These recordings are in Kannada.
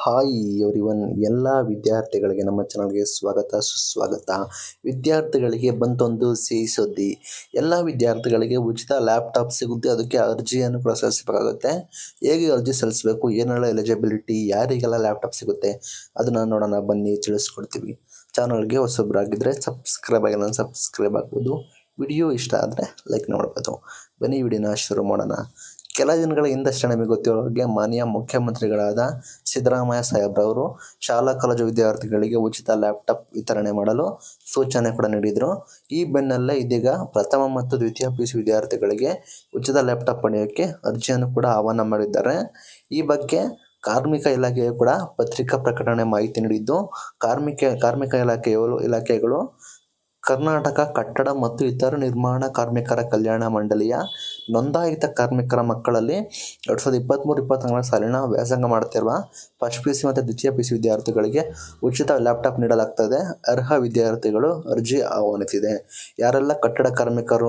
ಹಾಯ್ ಎವ್ರಿವನ್ ಎಲ್ಲ ವಿದ್ಯಾರ್ಥಿಗಳಿಗೆ ನಮ್ಮ ಚಾನಲ್ಗೆ ಸ್ವಾಗತ ಸುಸ್ವಾಗತ ವಿದ್ಯಾರ್ಥಿಗಳಿಗೆ ಬಂತೊಂದು ಸಿಹಿ ಸುದ್ದಿ ಎಲ್ಲ ವಿದ್ಯಾರ್ಥಿಗಳಿಗೆ ಉಚಿತ ಲ್ಯಾಪ್ಟಾಪ್ ಸಿಗುತ್ತೆ ಅದಕ್ಕೆ ಅರ್ಜಿಯನ್ನು ಕೂಡ ಸಲ್ಲಿಸಬೇಕಾಗುತ್ತೆ ಹೇಗೆ ಅರ್ಜಿ ಸಲ್ಲಿಸಬೇಕು ಏನೆಲ್ಲ ಎಲಿಜಿಬಿಲಿಟಿ ಯಾರಿಗೆಲ್ಲ ಲ್ಯಾಪ್ಟಾಪ್ ಸಿಗುತ್ತೆ ಅದನ್ನು ನೋಡೋಣ ಬನ್ನಿ ತಿಳಿಸ್ಕೊಡ್ತೀವಿ ಚಾನಲ್ಗೆ ಹೊಸಬ್ರಾಗಿದ್ದರೆ ಸಬ್ಸ್ಕ್ರೈಬ್ ಆಗಿಲ್ಲ ಸಬ್ಸ್ಕ್ರೈಬ್ ಆಗ್ಬೋದು ವಿಡಿಯೋ ಇಷ್ಟ ಆದರೆ ಲೈಕ್ ನೋಡ್ಬೋದು ಬನ್ನಿ ವಿಡಿಯೋನ ಶುರು ಮಾಡೋಣ ಕೆಲ ದಿನಗಳ ಹಿಂದಷ್ಟೇ ನಮಗೆ ಗೊತ್ತಿರೋ ಹಾಗೆ ಮಾನ್ಯ ಮುಖ್ಯಮಂತ್ರಿಗಳಾದ ಸಿದ್ದರಾಮಯ್ಯ ಸಾಹೇಬ್ರವರು ಶಾಲಾ ಕಾಲೇಜು ವಿದ್ಯಾರ್ಥಿಗಳಿಗೆ ಉಚಿತ ಲ್ಯಾಪ್ಟಾಪ್ ವಿತರಣೆ ಮಾಡಲು ಸೂಚನೆ ಕೂಡ ನೀಡಿದರು ಈ ಬೆನ್ನಲ್ಲೇ ಇದೀಗ ಪ್ರಥಮ ಮತ್ತು ದ್ವಿತೀಯ ಪಿ ಯು ಸಿ ವಿದ್ಯಾರ್ಥಿಗಳಿಗೆ ಉಚಿತ ಲ್ಯಾಪ್ಟಾಪ್ ಪಡೆಯೋಕ್ಕೆ ಅರ್ಜಿಯನ್ನು ಕೂಡ ಆಹ್ವಾನ ಮಾಡಿದ್ದಾರೆ ಈ ಬಗ್ಗೆ ಕಾರ್ಮಿಕ ಇಲಾಖೆಯು ಕೂಡ ಪತ್ರಿಕಾ ಪ್ರಕಟಣೆ ಮಾಹಿತಿ ನೀಡಿದ್ದು ಕಾರ್ಮಿಕ ಕಾರ್ಮಿಕ ಇಲಾಖೆಯವರು ಇಲಾಖೆಗಳು ಕರ್ನಾಟಕ ಕಟ್ಟಡ ಮತ್ತು ಇತರ ನಿರ್ಮಾಣ ಕಾರ್ಮಿಕರ ಕಲ್ಯಾಣ ಮಂಡಳಿಯ ನೋಂದಾಯಿತ ಕಾರ್ಮಿಕರ ಮಕ್ಕಳಲ್ಲಿ ಎರಡು ಸಾವಿರದ ಇಪ್ಪತ್ತ್ಮೂರು ಇಪ್ಪತ್ತ್ನಾಲ್ಕರ ಸಾಲಿನ ವ್ಯಾಸಂಗ ಮಾಡುತ್ತಿರುವ ಫಸ್ಟ್ ಪಿ ಯು ಸಿ ಮತ್ತು ದ್ವಿತೀಯ ಪಿ ಯು ಸಿ ವಿದ್ಯಾರ್ಥಿಗಳಿಗೆ ಉಚಿತ ಲ್ಯಾಪ್ಟಾಪ್ ನೀಡಲಾಗ್ತದೆ ಅರ್ಹ ವಿದ್ಯಾರ್ಥಿಗಳು ಅರ್ಜಿ ಆಹ್ವಾನಿಸಿದೆ ಯಾರೆಲ್ಲ ಕಟ್ಟಡ ಕಾರ್ಮಿಕರು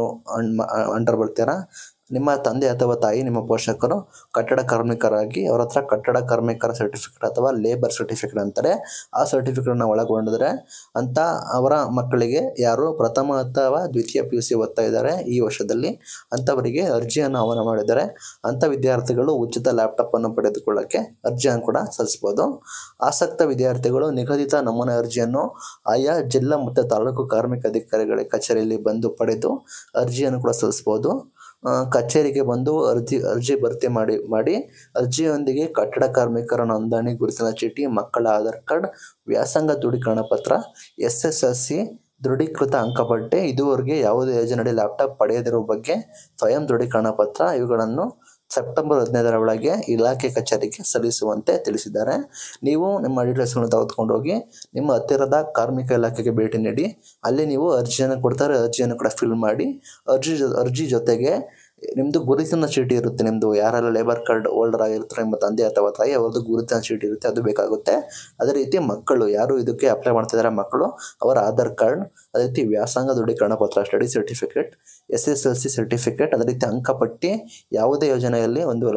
ಅಂಡರ್ ಬರ್ತೀರಾ ನಿಮ್ಮ ತಂದೆ ಅಥವಾ ತಾಯಿ ನಿಮ್ಮ ಪೋಷಕರು ಕಟ್ಟಡ ಕಾರ್ಮಿಕರಾಗಿ ಅವ್ರ ಹತ್ರ ಕಟ್ಟಡ ಕಾರ್ಮಿಕರ ಸರ್ಟಿಫಿಕೇಟ್ ಅಥವಾ ಲೇಬರ್ ಸರ್ಟಿಫಿಕೇಟ್ ಅಂತಾರೆ ಆ ಸರ್ಟಿಫಿಕೇಟನ್ನು ಒಳಗೊಂಡಿದ್ರೆ ಅಂತ ಅವರ ಮಕ್ಕಳಿಗೆ ಯಾರು ಪ್ರಥಮ ಅಥವಾ ದ್ವಿತೀಯ ಪಿ ಯು ಸಿ ಓದ್ತಾ ಇದ್ದಾರೆ ಈ ವರ್ಷದಲ್ಲಿ ಅಂಥವರಿಗೆ ಅರ್ಜಿಯನ್ನು ಆಹ್ವಾನ ಮಾಡಿದ್ದಾರೆ ಅಂಥ ವಿದ್ಯಾರ್ಥಿಗಳು ಉಚಿತ ಲ್ಯಾಪ್ಟಾಪನ್ನು ಪಡೆದುಕೊಳ್ಳೋಕ್ಕೆ ಅರ್ಜಿಯನ್ನು ಕೂಡ ಸಲ್ಲಿಸ್ಬೋದು ಆಸಕ್ತ ವಿದ್ಯಾರ್ಥಿಗಳು ನಿಗದಿತ ನಮೂನೆ ಅರ್ಜಿಯನ್ನು ಆಯಾ ಜಿಲ್ಲಾ ಮತ್ತು ತಾಲೂಕು ಕಾರ್ಮಿಕ ಅಧಿಕಾರಿಗಳ ಕಚೇರಿಯಲ್ಲಿ ಬಂದು ಪಡೆದು ಅರ್ಜಿಯನ್ನು ಕೂಡ ಸಲ್ಲಿಸ್ಬೋದು ಕಚೇರಿಗೆ ಬಂದು ಅರ್ಜಿ ಅರ್ಜಿ ಭರ್ತಿ ಮಾಡಿ ಮಾಡಿ ಅರ್ಜಿಯೊಂದಿಗೆ ಕಟ್ಟಡ ಕಾರ್ಮಿಕರ ನೋಂದಣಿ ಗುರುತಿನ ಚೀಟಿ ಮಕ್ಕಳ ಆಧಾರ್ ಕಾರ್ಡ್ ವ್ಯಾಸಂಗ ದೃಢೀಕರಣ ಪತ್ರ ಎಸ್ ಎಸ್ ಎಲ್ ಸಿ ದೃಢೀಕೃತ ಅಂಕಪಟ್ಟಿ ಇದುವರೆಗೆ ಯಾವುದೇ ಯೋಜನೆಯಡಿ ಲ್ಯಾಪ್ಟಾಪ್ ಪಡೆಯದಿರುವ ಬಗ್ಗೆ ಸ್ವಯಂ ದೃಢೀಕರಣ ಪತ್ರ ಇವುಗಳನ್ನು ಸೆಪ್ಟೆಂಬರ್ ಹದಿನೈದರ ಒಳಗೆ ಇಲಾಖೆ ಕಚೇರಿಗೆ ಸಲ್ಲಿಸುವಂತೆ ತಿಳಿಸಿದ್ದಾರೆ ನೀವು ನಿಮ್ಮ ಡೀಟೇಲ್ಸ್ಗಳನ್ನು ತೆಗೆದುಕೊಂಡು ಹೋಗಿ ನಿಮ್ಮ ಹತ್ತಿರದ ಕಾರ್ಮಿಕ ಇಲಾಖೆಗೆ ಭೇಟಿ ನೀಡಿ ಅಲ್ಲಿ ನೀವು ಅರ್ಜಿಯನ್ನು ಕೊಡ್ತಾರೆ ಅರ್ಜಿಯನ್ನು ಕೂಡ ಫಿಲ್ ಮಾಡಿ ಅರ್ಜಿ ಅರ್ಜಿ ಜೊತೆಗೆ ನಿಮ್ಮದು ಗುರುತಿನ ಚೀಟಿ ಇರುತ್ತೆ ನಿಮ್ಮದು ಯಾರೆಲ್ಲ ಲೇಬರ್ ಕಾರ್ಡ್ ಹೋಲ್ಡರ್ ಆಗಿರ್ತಾರೆ ನಿಮ್ಮ ತಂದೆ ಅಥವಾ ತಾಯಿ ಅವ್ರದ್ದು ಗುರುತಿನ ಚೀಟಿ ಇರುತ್ತೆ ಅದು ಬೇಕಾಗುತ್ತೆ ಅದೇ ರೀತಿ ಮಕ್ಕಳು ಯಾರು ಇದಕ್ಕೆ ಅಪ್ಲೈ ಮಾಡ್ತಿದ್ದಾರೆ ಮಕ್ಕಳು ಅವರ ಆಧಾರ್ ಕಾರ್ಡ್ ಅದೇ ರೀತಿ ವ್ಯಾಸಂಗ ದೃಢೀಕರಣ ಪತ್ರ study certificate S S L C certificate ಅದೇ ರೀತಿ ಅಂಕಪಟ್ಟಿ ಯಾವುದೇ ಯೋಜನೆಯಲ್ಲಿ ಒಂದು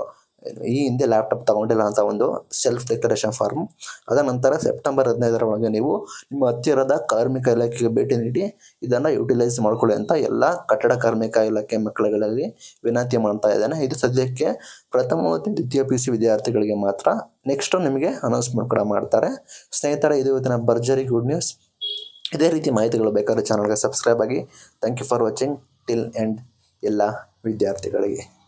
ಈ ಹಿಂದೆ ಲ್ಯಾಪ್ಟಾಪ್ ತಗೊಂಡಿಲ್ಲ ಅಂತ ಒಂದು ಸೆಲ್ಫ್ ಡೆಕ್ಲರೇಷನ್ ಫಾರ್ಮ್ ಅದರ ನಂತರ ಸೆಪ್ಟೆಂಬರ್ ಹದಿನೈದರ ಒಳಗೆ ನೀವು ನಿಮ್ಮ ಹತ್ತಿರದ ಕಾರ್ಮಿಕ ಇಲಾಖೆಗೆ ಭೇಟಿ ನೀಡಿ ಇದನ್ನು ಯುಟಿಲೈಸ್ ಮಾಡ್ಕೊಳ್ಳಿ ಅಂತ ಎಲ್ಲ ಕಟ್ಟಡ ಕಾರ್ಮಿಕ ಇಲಾಖೆ ಮಕ್ಕಳುಗಳಲ್ಲಿ ವಿನಂತಿ ಮಾಡ್ತಾ ಇದ್ದೇನೆ ಇದು ಸದ್ಯಕ್ಕೆ ಪ್ರಥಮ ಮತ್ತು ದ್ವಿತೀಯ ಪಿ ಯು ಸಿ ವಿದ್ಯಾರ್ಥಿಗಳಿಗೆ ಮಾತ್ರ ನೆಕ್ಸ್ಟು ನಿಮಗೆ ಅನೌನ್ಸ್ಮೆಂಟ್ ಕೂಡ ಮಾಡ್ತಾರೆ ಸ್ನೇಹಿತರೆ ಇದು ಇವತ್ತಿನ ಭರ್ಜರಿ ಗುಡ್ ನ್ಯೂಸ್ ಇದೇ ರೀತಿ ಮಾಹಿತಿಗಳು ಬೇಕಾದ್ರೆ ಚಾನಲ್ಗೆ ಸಬ್ಸ್ಕ್ರೈಬ್ ಆಗಿ thank you for watching till end ಎಲ್ಲ ವಿದ್ಯಾರ್ಥಿಗಳಿಗೆ